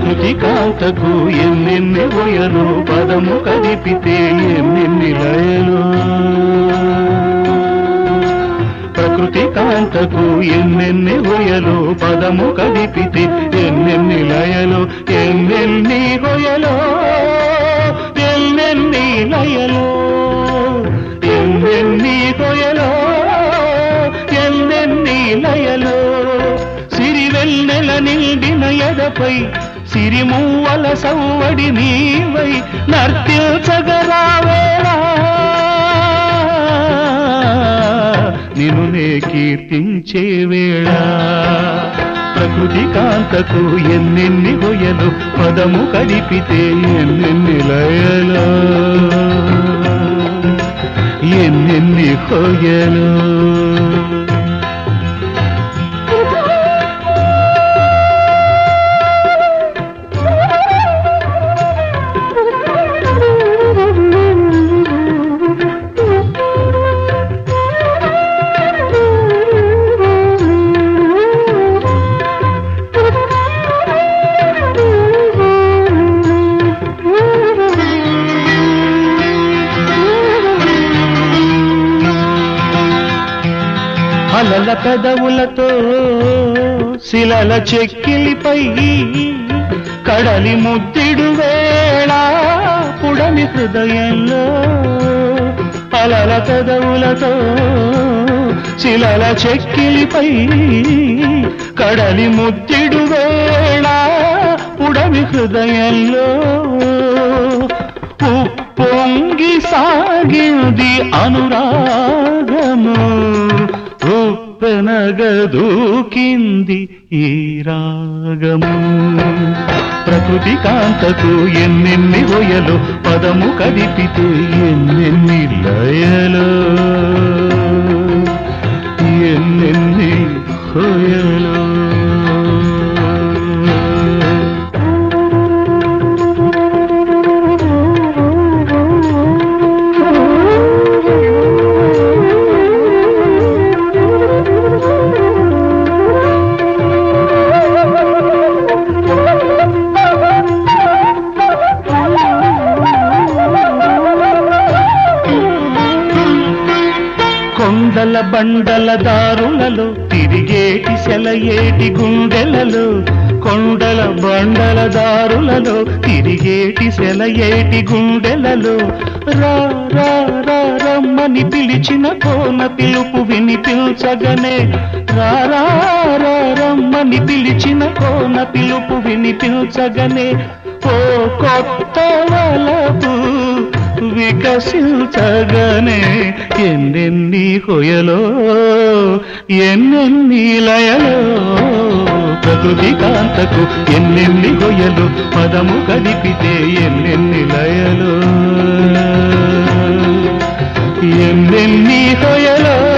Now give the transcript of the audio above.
ప్రకృతి కాంతకు ఎన్నెన్ని ఒయలు పదము కదిపితే ఎన్నెన్ని లయలు ప్రకృతి కాంతకు ఎన్నెన్ని హొయలు పదము కదిపితే ఎన్నెన్ని లయలు ఎన్నెన్ని హొయలో ఎన్నెన్ని లయలో ఎన్నెన్ని హొయలో ఎన్నెన్ని లయలో సిరివెన్నెల నిండిన ఎదపై సిరిమూవల సవ్వడి నీవై నర్తించగరావేరా నిన్ను నే కీర్తించే వేళ ప్రకృతి కాంతకు ఎన్నెన్ని హొయలు పదము కడిపితే ఎన్నెన్ని లయలు ఎన్నెన్ని హొయలు అలల పెదవులతో శిలల చెక్కిలిపై కడలి ముద్దిడు వేళ పుడమి హృదయంలో అలల పెదవులతో శిలల చెక్కిలిపై కడలి ముద్దిడు వేళ పుడమి హృదయంలో ఉప్పొంగి సాగింది అనురాగము ఉప్పెనగదూకింది ఈ రాగము ప్రకృతి కాంతకు ఎన్నెన్ని ఒయలు పదము కదిపితే ఎన్నెన్ని లయలు ఎన్నెన్ని హొయలు కొండల బండల దారులలో తిరిగేటి సెలయేటి గుండెలలో కొండల బండల దారులలో తిరిగేటి సెలయేటి గుండెలలో రా రా రా రమ్మని పిలిచిన కోన పిలుపు విని పిల్చగనే రా రా రా రమ్మని పిలిచిన కోన పిలుపు విని పిల్చగనే ఓ కొత్త వలపు వికసించగనే ఎన్నెన్ని హొయలో ఎన్నెన్ని లయలో ప్రకృతి కాంతకు ఎన్నెన్ని హొయలు పదము కదిపితే ఎన్నెన్ని లయలో ఎన్నెన్ని హొయలో